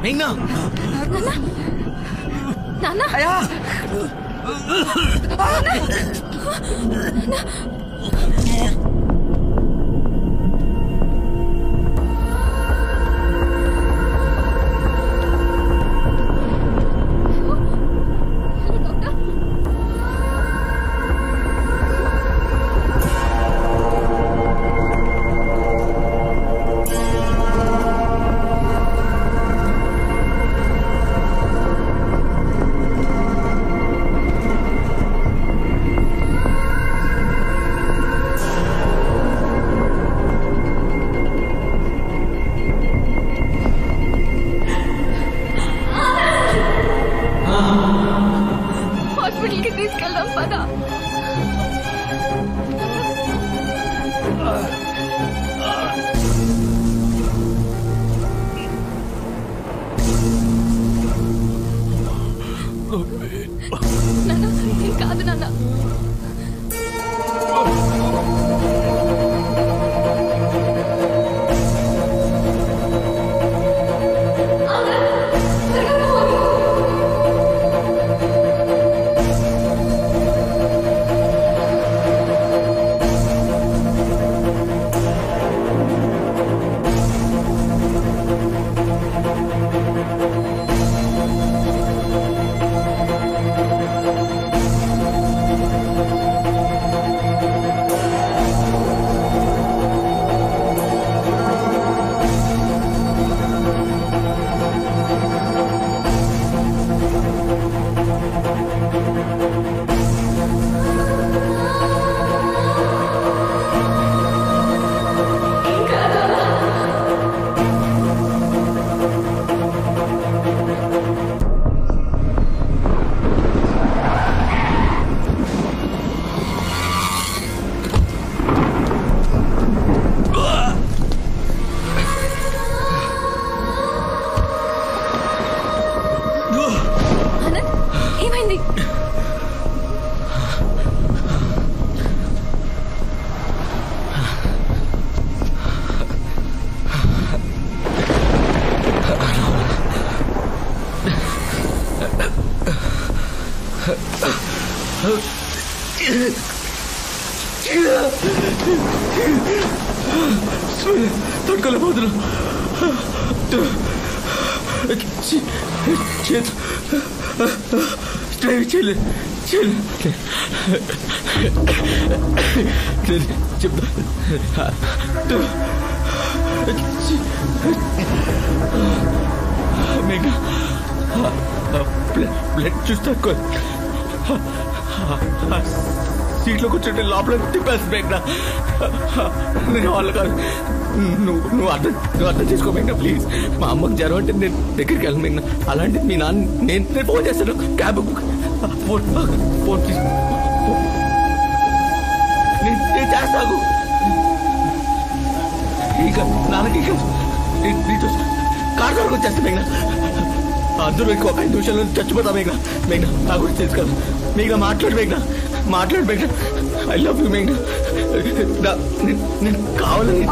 మేఘ్నా నాన్న అయ్యా హాస్పిటల్కి తీసుకెళ్దాం పదా నాన్న ఏం కాదు నాన్న ఆనంద్ ఏమైంది తట్టుకోలేకపోతున్నా చేతు డ్రైవ్ చేయలేదు చేయలేదు చెప్తా మేఘ బ్లడ్ చూస్తే సీట్లో కూర్చుంటే లోపల తిప్పేస్తుంది మేఘ నేను వాళ్ళు కాదు నువ్వు నువ్వు అర్థం నువ్వు అర్థం చేసుకో మేఘ ప్లీజ్ మా అమ్మకి జ్వరం అంటే నేను దగ్గరికి వెళ్ళను మేఘ అలాంటి మీ నాన్న నేను నేను ఫోన్ చేస్తాను cab book phone phone please నేను నేను చేస్తాను ఇక నాన్నకి ఇక నీ- నీతో కార్ వరకు వచ్చేస్తా మేఘ అందరూ ఇంకో ఒక ఐదు నిమిషాల్లో చచ్చిపోతా మేఘ మేఘ నా గురించి తెలుసు కదా మేఘ మాట్లాడు మేఘ మాట్లాడు మేఘ ఐ లవ్ యూ మేఘ నా- నేను- నేను కావాలని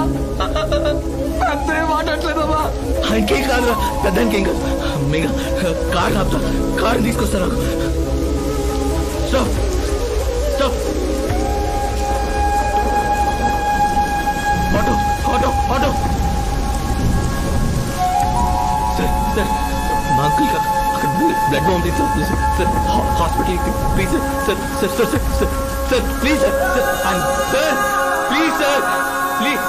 అంతే మాట్లాడలేదమ్మా ఇంకేం కాదు పెద్ద ఇంకేం కాదు మేఘ కార్ ఆపుతా కార్ తీసుకొస్తా నాకు stop stop auto auto auto sir sir మా అంకుల్ కా- అక్కడ బ్లడ్ పంపిస్తాం ప్లీజ్ సార్ హాస్పిటల్కి please sir sir sir sir sir sir please sir sir sir please sir please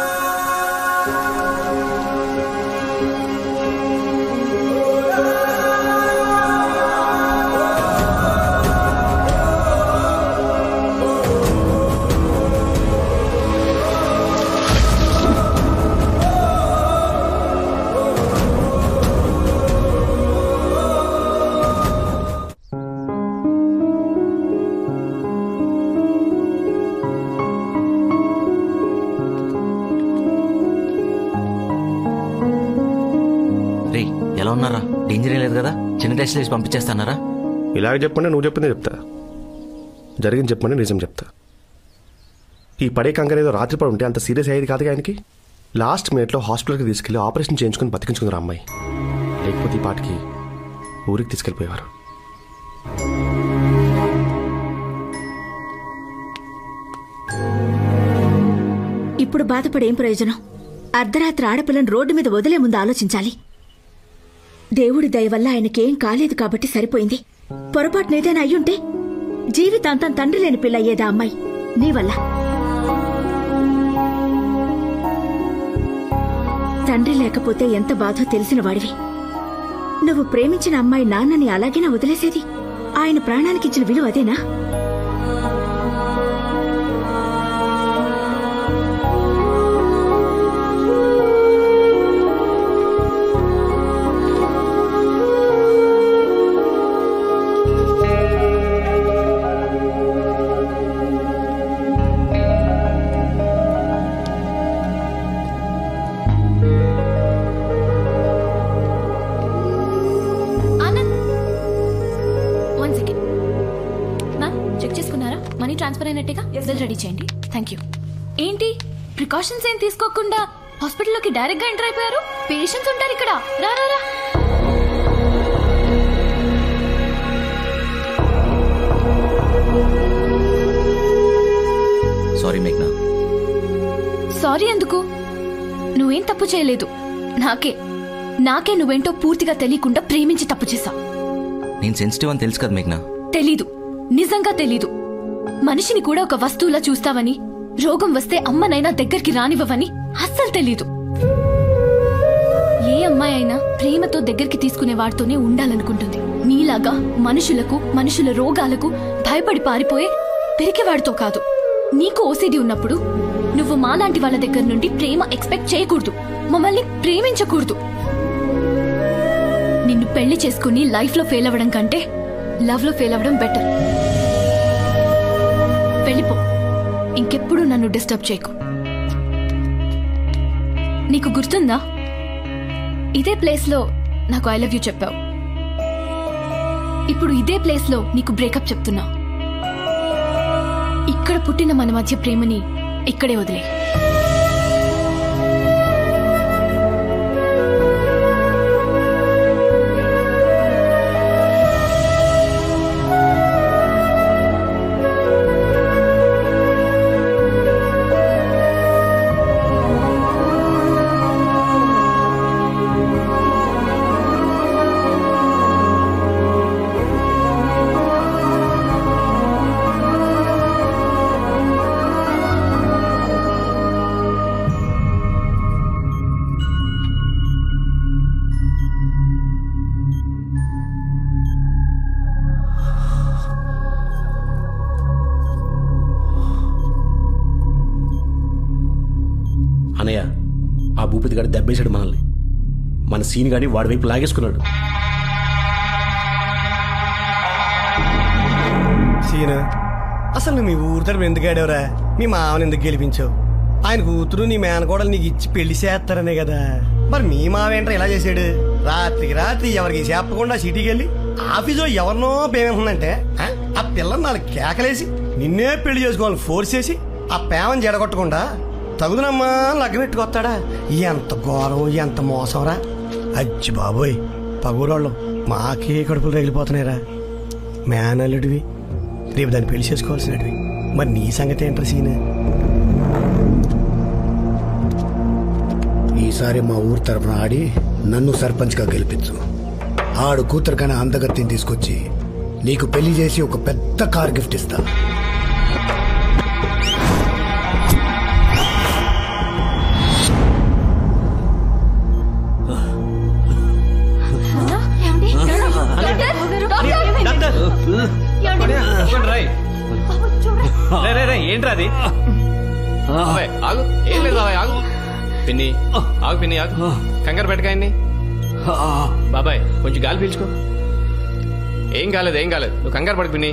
రే ఎలా ఉన్నారా డేంజర్ ఏం లేదు కదా చిన్న టెస్ట్ చేసి పంపించేస్తానారా ఇలాగ చెప్పండి నువ్వు చెప్పిందే చెప్తా జరిగింది చెప్పండి నిజం చెప్తా ఈ పడే కంగారు ఏదో రాత్రి పడి ఉంటే అంత సీరియస్ అయ్యేది కాదు ఆయనకి లాస్ట్ మినిట్లో హాస్పిటల్కి తీసుకెళ్లి ఆపరేషన్ చేయించుకుని బతికించుకుందరు అమ్మాయి లేకపోతే ఈ పాటికి ఊరికి తీసుకెళ్ళిపోయేవారు ఇప్పుడు బాధపడేం ప్రయోజనం అర్ధరాత్రి ఆడపిల్లను రోడ్డు మీద వదిలే ముందు ఆలోచించాలి దేవుడి దయ వల్ల ఆయనకేం కాలేదు కాబట్టి సరిపోయింది పొరపాటున ఏదైనా అయ్యుంటే జీవితాంతం తండ్రి లేని పిల్ల అయ్యేదా అమ్మాయి నీ వల్ల తండ్రి లేకపోతే ఎంత బాధో తెలిసిన వాడివి నువ్వు ప్రేమించిన అమ్మాయి నాన్నని అలాగేనా వదిలేసేది ఆయన ప్రాణానికిచ్చిన విలువ అదేనా Anand one second ma'am check చేసుకున్నారా మనీ ట్రాన్స్ఫర్ అయినట్టుగా బిల్ రెడీ చేయండి థ్యాంక్ యూ ఏంటి ప్రికాషన్స్ ఏం తీసుకోకుండా హాస్పిటల్లోకి డైరెక్ట్ గా ఎంటర్ అయిపోయారు పేషెంట్స్ ఉంటారు ఇక్కడ రా రా రా సారీ మేఘ్నా సారీ ఎందుకు నువ్వేం తప్పు చేయలేదు నాకే నాకే నువ్వేంటో పూర్తిగా తెలియకుండా ప్రేమించి తప్పు చేశా నేను సెన్సిటివ్ అని తెలుసు కదా మేఘ్నా తెలీదు నిజంగా తెలీదు మనిషిని కూడా ఒక వస్తువులా చూస్తావని రోగం వస్తే అమ్మనైనా దగ్గరికి రానివ్వవని అస్సలు తెలీదు ఏ అమ్మాయి అయినా ప్రేమతో దగ్గరికి తీసుకునే వాడితోనే ఉండాలనుకుంటుంది నీలాగా మనుషులకు మనుషుల రోగాలకు భయపడి పారిపోయే పెరికేవాడితో కాదు నీకు ఓసిడి ఉన్నప్పుడు నువ్వు మాలాంటి వాళ్ళ దగ్గర నుండి ప్రేమ ఎక్స్పెక్ట్ చేయకూడదు మమ్మల్ని ప్రేమించకూడదు నిన్ను పెళ్లి చేసుకుని లైఫ్ లో ఫెయిల్ అవ్వడం కంటే లవ్ లో ఫెయిల్ అవ్వడం బెటర్ వెళ్ళిపో ఇంకెప్పుడు నన్ను డిస్టర్బ్ చేయకు నీకు గుర్తుందా ఇదే ప్లేస్ లో నాకు ఐ లవ్ యూ చెప్పావు ఇప్పుడు ఇదే ప్లేస్ లో నీకు బ్రేకప్ చెప్తున్నా ఇక్కడ పుట్టిన మన మధ్య ప్రేమని ఇక్కడే వదిలే అనయ్య ఆ భూపతి గారు దెబ్బేశాడు మనల్ని మన సీన్ గాని వాడి వైపు లాగేసుకున్నాడు సీను అసలు నువ్వు మీ ఊరు తరపు ఎందుకు ఆడావురా మీ మామని ఎందుకు గెలిపించావు ఆయన కూతురు నీ మేనకోడలు నీకు ఇచ్చి పెళ్లి చేస్తారనే కదా మరి మీ మావ ఏంట్రా ఇలా చేశాడు రాత్రికి రాత్రి ఎవరికి చెప్పకుండా సిటీకి వెళ్ళి ఆఫీసులో ఎవరినో పేమెంటుందంటే ఆ పిల్లని నాలుగు కేకలేసి నిన్నే పెళ్లి చేసుకోవాలని ఫోర్స్ చేసి ఆ పేమని జడగొట్టకుండా తగుదనమ్మా లగ్గమెట్టుకొస్తాడా ఎంత ఘోరం ఎంత మోసంరా అచ్చి బాబోయ్ పగూరోళ్ళం మాకే కడుపులు రగిలిపోతున్నాయిరా మేనల్లుడివి రేపు దాన్ని పెళ్లి చేసుకోవాల్సినవి మరి నీ సంగతి ఏంట్రా సీన్ ఈసారి మా ఊరు తరఫున ఆడి నన్ను సర్పంచ్గా గెలిపించు ఆడు కూతురు కన్నా అందగత్తిని తీసుకొచ్చి నీకు పెళ్లి చేసి ఒక పెద్ద కార్ గిఫ్ట్ ఇస్తా రే, రే, రే, ఏంట్రా అది అబ్బాయి, ఆగు ఏం లేదు బాబాయ్ ఆగు పిన్ని ఆగు పిన్ని ఆగు కంగారు పెట్టకాయన్ని బాబాయ్ కొంచెం గాలి పీల్చుకో ఏం కాలేదు ఏం కాలేదు నువ్వు కంగారు పడకు పిన్ని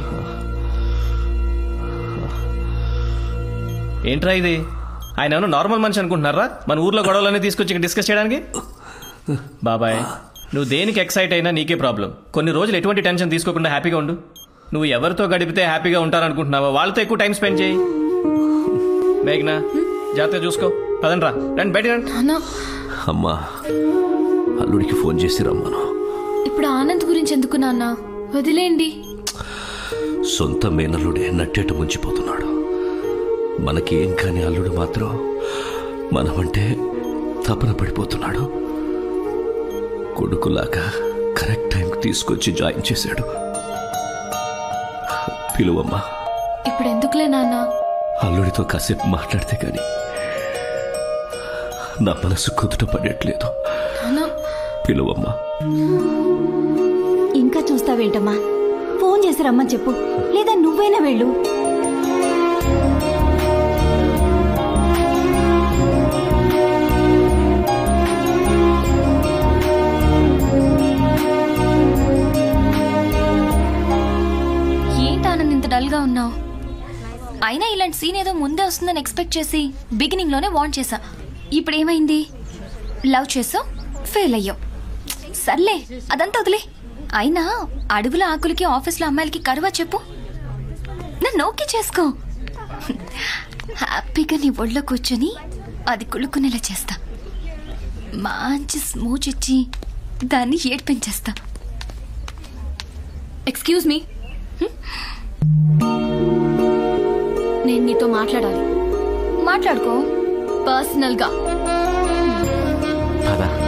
ఏంట్రా ఇది ఆయన ఏమన్నా నార్మల్ మనిషి అనుకుంటున్నారా మన ఊర్లో గొడవలన్నీ తీసుకొచ్చి ఇక్కడ డిస్కస్ చేయడానికి బాబాయ్ నువ్వు దేనికి ఎక్సైట్ అయినా నీకే ప్రాబ్లం కొన్ని రోజులు ఎటువంటి టెన్షన్ తీసుకోకుండా హ్యాపీగా ఉండు నువ్వు ఎవరితో గడిపితే హ్యాపీగా ఉంటారనుకుంటున్నావో వాళ్ళతో ఎక్కువ టైం స్పెండ్ చేయి మేఘనా జాగ్రత్తగా చూసుకో పదండ్రా రండి బయట రండి నాన్న అమ్మా అల్లుడికి ఫోన్ చేసి రమ్మను ఇప్పుడు ఆనంద్ గురించి ఎందుకు నాన్న వదిలేండి సొంత మేనల్లుడే నట్టేట ముంచిపోతున్నాడు మనకేం కాని అల్లుడు మాత్రం మనమంటే తపన పడిపోతున్నాడు కొడుకులాగా కరెక్ట్ టైంకి తీసుకొచ్చి జాయిన్ చేశాడు పిలువమ్మా ఇప్పుడు ఎందుకులే నాన్న అల్లుడితో కాసేపు మాట్లాడితే గాని నా మనసు కుదుట పడట్లేదు నాన్న పిలువమ్మా ఇంకా చూస్తావేంటమ్మా ఫోన్ చేసి రమ్మని చెప్పు లేదా నువ్వైనా వెళ్ళు ఏంటి ఆనంద్ ఇంత డల్ గా ఉన్నావు అయినా ఇలాంటి సీన్ ఏదో ముందే వస్తుందని ఎక్స్పెక్ట్ చేసి బిగినింగ్ లోనే వార్న్ చేశా ఇప్పుడు ఏమైంది లవ్ చేసావు ఫెయిల్ అయ్యావు సర్లే అదంతా వదిలే అయినా అడవుల ఆకులకి ఆఫీస్లో అమ్మాయిలకి కరువా చెప్పు నన్ను ఓకే చేసుకో హ్యాపీగా నీ ఒళ్ళో కూర్చొని అది కుళ్ళుకునేలా చేస్తా మంచి స్మూచ్ ఇచ్చి దాన్ని ఏడ్పించేస్తా ఎక్స్క్యూజ్ మీ నేను నీతో మాట్లాడాలి మాట్లాడుకో పర్సనల్ గా పదా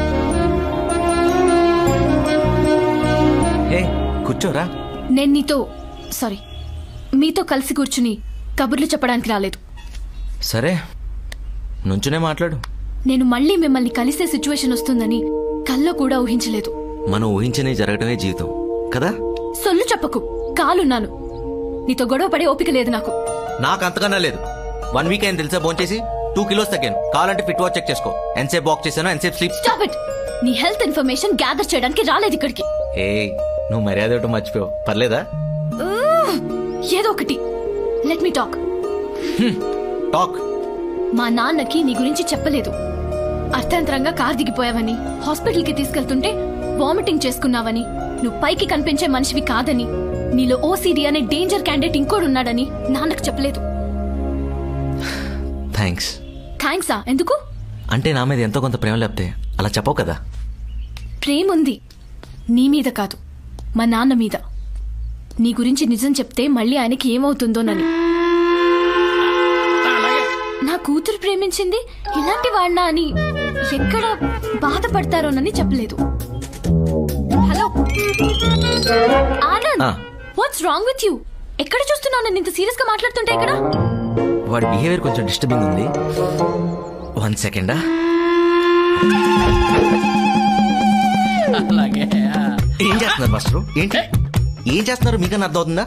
ఏ కూర్చోరా నేను నీతో సారీ మీతో కలిసి కూర్చుని కబుర్లు చెప్పడానికి రాలేదు సరే నుంచునే మాట్లాడు నేను మళ్ళీ మిమ్మల్ని కలిసే సిచ్యువేషన్ వస్తుందని కల్లో కూడా ఊహించలేదు మనం ఊహించనే జరగడమే జీవితం కదా సొల్లు చెప్పకు కాలున్నాను నీతో గొడవ పడే ఓపిక లేదు నాకు నాకు అంతకన్నా లేదు వన్ వీక్ అయింది తెలుసా భోంచేసి టూ కిలోస్ తగ్గాను కావాలంటే ఫిట్ వాచ్ చెక్ చేసుకో ఎంతసేపు వాక్ చేశాను ఎంతసేపు స్లీప్ స్టాప్ ఇట్ నీ హెల్త్ ఇన్ఫర్మేషన్ గ్యాదర్ చేయడానికి రాలేదు ఇక్కడికి ఏ నువ్వు మర్యాద ఒకటి మర్చిపోయావు పర్లేదా ఊహ్, ఏదో ఒకటి లెట్ మీ టాక్ టాక్ మా నాన్నకి నీ గురించి చెప్పలేదు అర్థాంతరంగా కార్ దిగిపోయావని హాస్పిటల్కి తీసుకెళ్తుంటే వామిటింగ్ చేసుకున్నావని నువ్వు పైకి కనిపించే మనిషివి కాదని నీలో ఓసీడీ అనే డేంజర్ క్యాండిడేట్ ఇంకోడు ఉన్నాడని నాన్నకు చెప్పలేదు థ్యాంక్స్ థ్యాంక్సా ఎందుకు అంటే నా మీద ఎంతో కొంత ప్రేమ లేకపోతే అలా చెప్పవు కదా ప్రేముంది నీ మీద కాదు మా నాన్న మీద నీ గురించి నిజం చెప్తే మళ్ళీ ఆయనకి ఏమవుతుందోనని నా కూతురు ప్రేమించింది ఇలాంటి వాడినా అని ఎక్కడ బాధపడతారోనని చెప్పలేదు హలో ఆనంద్ ఆ. వాట్స్ రాంగ్ విత్ యూ ఎక్కడ చూస్తున్నావు నన్ను ఇంత సీరియస్ గా మాట్లాడుతుంటే ఇక్కడ వాడి బిహేవియర్ కొంచెం డిస్టర్బింగ్ ఉంది వన్ సెకండా అలాగే ఏం చేస్తున్నారు మాస్టర్ ఏంటి ఏం చేస్తున్నారు మీకన్నా అర్థం అవుతుందా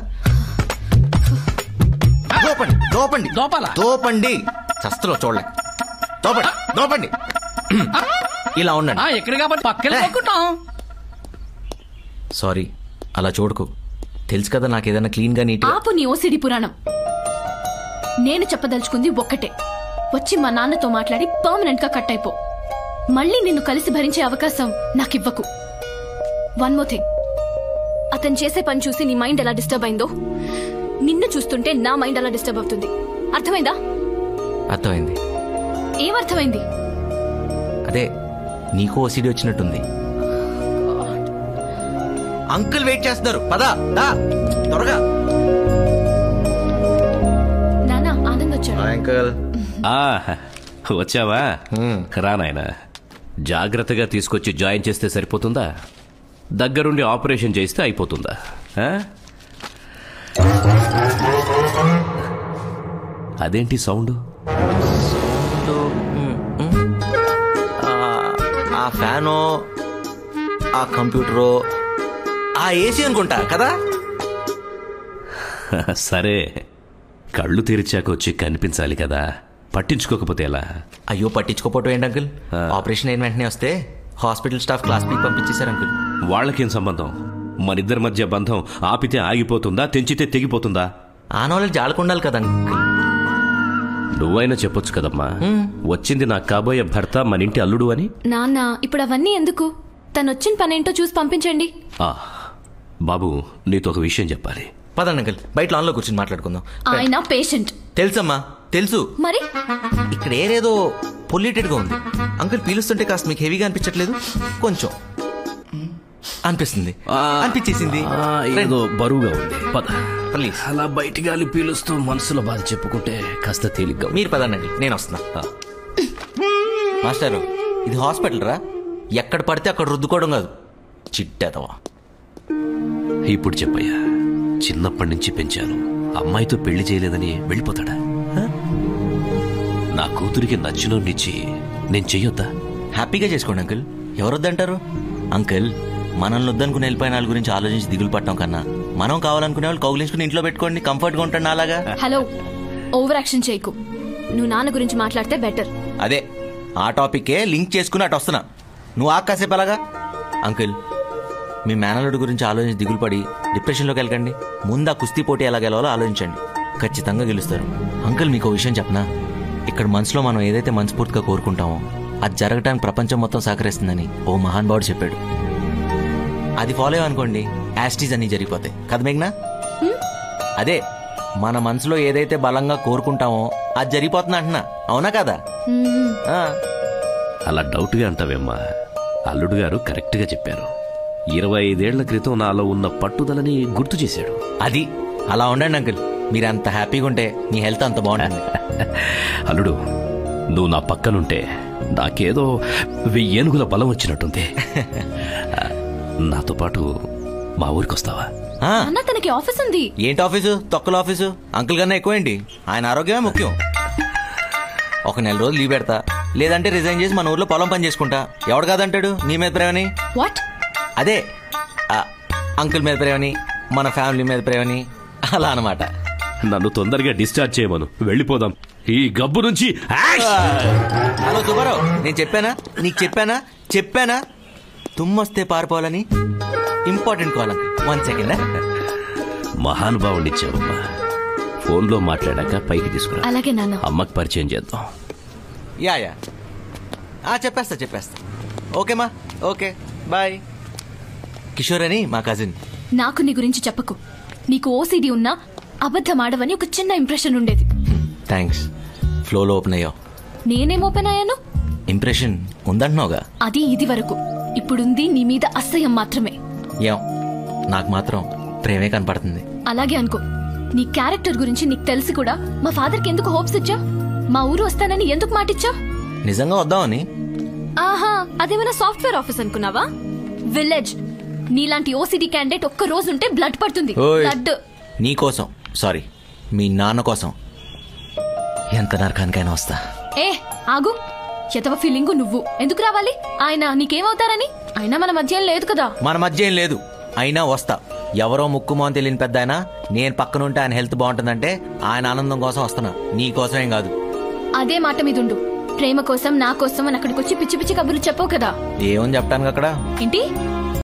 దోపండి దోపండి దోపాలా? దోపండి చస్తలో చూడలే దోపండి దోపండి ఇలా ఉండండి ఎక్కడ కాబట్టి పక్కన పక్కుంటాం సారీ అలా చూడకు తెలుసు కదా నాకు ఏదైనా క్లీన్ గా నీట్ ఆపు నీ ఓసిడి పురాణం నేను చెప్పదలుచుకుంది ఒక్కటే వచ్చి మా నాన్నతో మాట్లాడి పర్మనెంట్ గా కట్ అయిపో మళ్ళీ నిన్ను కలిసి భరించే అవకాశం నాకివ్వకు వన్ మో థింగ్ అతను చేసే పని చూసి నీ మైండ్ ఎలా డిస్టర్బ్ అయిందో నిన్ను చూస్తుంటే నా మైండ్ అలా డిస్టర్బ్ అవుతుంది అర్థమైందా అర్థమైంది ఏమర్థమైంది అదే నీకు ఓసిడి వచ్చినట్టుంది అంకుల్ వెయిట్ చేస్తున్నారు పదా దా త్వరగా నానా ఆనంద్ వచ్చాడు అంకుల్ ఆ, వచ్చావా రా నాయనా జాగ్రత్తగా తీసుకొచ్చి జాయిన్ చేస్తే సరిపోతుందా దగ్గరుండి ఆపరేషన్ చేస్తే అయిపోతుందా ఆ? అదేంటి సౌండ్ ఆ ఫ్యాను ఆ కంప్యూటరు ఆ ఏసీ అనుకుంటా కదా సరే కళ్ళు తెరిచాక వచ్చి కనిపించాలి కదా పట్టించుకోకపోతే ఎలా అయ్యో పట్టించుకోపోవటం ఏంటి అంకుల్ ఆపరేషన్ అయిన వెంటనే వస్తే హాస్పిటల్ స్టాఫ్ క్లాస్ పీకి పంపించేశారు అంకుల్ వాళ్ళకేం సంబంధం మనిద్దరి మధ్య బంధం ఆపితే ఆగిపోతుందా తెంచితే తెగిపోతుందా ఆ నాలెడ్జ్ ఆడుకుండాలి కదా అంకుల్ నువ్వైనా చెప్పొచ్చు కదమ్మా వచ్చింది నాకు కాబోయే భర్త మన ఇంటి అల్లుడు అని నాన్న ఇప్పుడు అవన్నీ ఎందుకు తను వచ్చిన పనేంటో చూసి పంపించండి ఆ, బాబు నీతో ఒక విషయం చెప్పాలి పదండి అంకుల్ బయట లాన్లో కూర్చొని మాట్లాడుకుందాం ఆయన పేషెంట్ తెలుసమ్మా తెలుసు మరి ఇక్కడ ఏరేదో పొల్యూటెడ్గా ఉంది అంకుల్ పీలుస్తుంటే కాస్త మీకు హెవీగా అనిపించట్లేదు కొంచెం అనిపిస్తుంది అనిపించేసింది ఆ, ఏదో బరువుగా ఉంది పద ప్లీజ్ అలా బయటి గాలి పీలుస్తూ మనసులో బాధ చెప్పుకుంటే కాస్త తేలిగ్గా ఉంది. మీరు పదండి నేను వస్తున్నా ఆ. మాస్టారు ఇది హాస్పిటల్ రా ఎక్కడ పడితే అక్కడ రుద్దుకోవడం కాదు చిట్టేతవా ఇప్పుడు చెప్పయ్యా చిన్నప్పటి నుంచి పెంచాను అమ్మాయితో పెళ్లి చేయలేదని వెళ్ళిపోతాడా హ? నా కూతురికి నచ్చినోడినిచ్చి నేను చెయ్యొద్దా హ్యాపీగా చేసుకోండి అంకుల్ ఎవరు వద్దంటారు అంకుల్ మనల్ని వద్దనుకుని వెళ్ళిపోయిన వాళ్ళ గురించి ఆలోచించి దిగులు పట్టడం కన్నా మనం కావాలనుకునే వాళ్ళు కౌగిలించుకుని ఇంట్లో పెట్టుకోండి కంఫర్ట్గా ఉంటాను అలాగా హలో ఓవర్ యాక్షన్ చేయకు నువ్వు నాన్న గురించి మాట్లాడితే బెటర్ అదే ఆ టాపిక్కే లింక్ చేసుకుని అటు వస్తున్నా నువ్వు ఆ కాసేపు అలాగా అంకుల్ మీ మేనలుడి గురించి ఆలోచించి దిగులు పడి డిప్రెషన్లోకి వెళ్ళకండి ముందు ఆ కుస్తీ పోటీ ఎలా గెలవాలో ఆలోచించండి ఖచ్చితంగా గెలుస్తారు అంకుల్ మీకు ఓ విషయం చెప్పనా ఇక్కడ మనసులో మనం ఏదైతే మనస్ఫూర్తిగా కోరుకుంటామో అది జరగటానికి ప్రపంచం మొత్తం సహకరిస్తుందని ఓ మహానుభావుడు చెప్పాడు అది ఫాలో అనుకోండి యాస్టీస్ అన్ని జరిగిపోతాయి కదా మేఘ్నా అదే మన మనసులో ఏదైతే బలంగా కోరుకుంటామో అది జరిగిపోతుంది అంటున్నా అవునా కదా ఆ. అలా డౌట్గా అంటావేమ్మా అల్లుడు గారు కరెక్ట్గా చెప్పారు ఇరవై ఐదేళ్ల క్రితం నాలో ఉన్న పట్టుదలని గుర్తు చేశాడు అది అలా ఉండండి అంకుల్ మీరు అంత హ్యాపీగా ఉంటే మీ హెల్త్ అంత బాగుంటుంది అల్లుడు నువ్వు నా పక్కనుంటే నాకేదో వెయ్యేనుగుల బలం వచ్చినట్టుంది ఆ, నాతో పాటు మా ఊరికి వస్తావా ఆ, అన్న తనకి ఆఫీస్ ఉంది ఏంటి ఆఫీసు తొక్కల ఆఫీసు అంకుల్ కన్నా ఎక్కువేంటి ఆయన ఆరోగ్యమే ముఖ్యం ఒక నెల రోజులు లీవ్ పెడతా లేదంటే రిజైన్ చేసి మన ఊర్లో పొలం పని చేసుకుంటా ఎవడు కాదంటాడు నీ మీద ప్రేమని వాట్ అదే ఆ, అంకుల్ మీద ప్రేమని మన ఫ్యామిలీ మీద ప్రేమని అలా అనమాట నన్ను తొందరగా డిశ్చార్జ్ చేయమను వెళ్ళిపోదాం ఈ గబ్బు నుంచి యాష్! హలో సుబ్బారావు నేను చెప్పానా నీకు చెప్పానా చెప్పానా తుమ్మొస్తే పారిపోవాలని important call uncle one second మహానుభావుడిచ్చావమ్మా ఫోన్లో మాట్లాడాక పైకి తీసుకురా అలాగే నాన్న అమ్మకి పరిచయం చేద్దాం యా యా ఆ, చెప్పేస్తా చెప్పేస్తా ఓకేమా ఓకే బాయ్ కిషోర్ అని మా కజిన్ నాకు నీ గురించి చెప్పకు నీకు ఓసీడీ ఉన్నా అబద్ధం ఆడవని ఒక చిన్న ఇంప్రెషన్ ఉండేది థ్యాంక్స్ ఫ్లోలో ఓపెన్ అయ్యావు నేనేం ఓపెన్ అయ్యాను ఇంప్రెషన్ ఉందంటున్నావుగా అది ఇది వరకు ఇప్పుడుంది నీ మీద అసహ్యం మాత్రమే ఏం నాకు మాత్రం ప్రేమే కనపడుతుంది అలాగే అనుకో నీ క్యారెక్టర్ గురించి నీకు తెలిసి కూడా మా ఫాదర్కి ఎందుకు హోప్స్ ఇచ్చా మా ఊరు వస్తానని ఎందుకు మాటిచ్చా నిజంగా వద్దామని ఆహా అదేమైనా సాఫ్ట్వేర్ ఆఫీస్ అనుకున్నావా విలేజ్ నీలాంటి ఓసిడి క్యాండిడేట్ ఒక్క రోజు ఉంటే బ్లడ్ పడుతుంది ఓయ్. బ్లడ్ నీ కోసం సారీ మీ నాన్న కోసం ఎంత నరకానికైనా వస్తా ఏ ఆగు ఎతవ ఫీలింగు నువ్వు ఎందుకు రావాలి ఆయన నీకేమవుతారని అయినా మన మధ్య ఏం లేదు కదా మన మధ్య ఏం లేదు అయినా వస్తా ఎవరో ముక్కుమో అని తెలియని పెద్ద ఆయన నేను పక్కన ఉంటే ఆయన హెల్త్ బాగుంటుందంటే ఆయన ఆనందం కోసం వస్తున్నా నీ కోసమేం కాదు అదే మాట మీద ఉండు ప్రేమ కోసం నా కోసం అని అక్కడికి వచ్చి పిచ్చి పిచ్చి కబుర్లు చెప్పవు కదా ఏమని చెప్పడానికి అక్కడ ఏంటి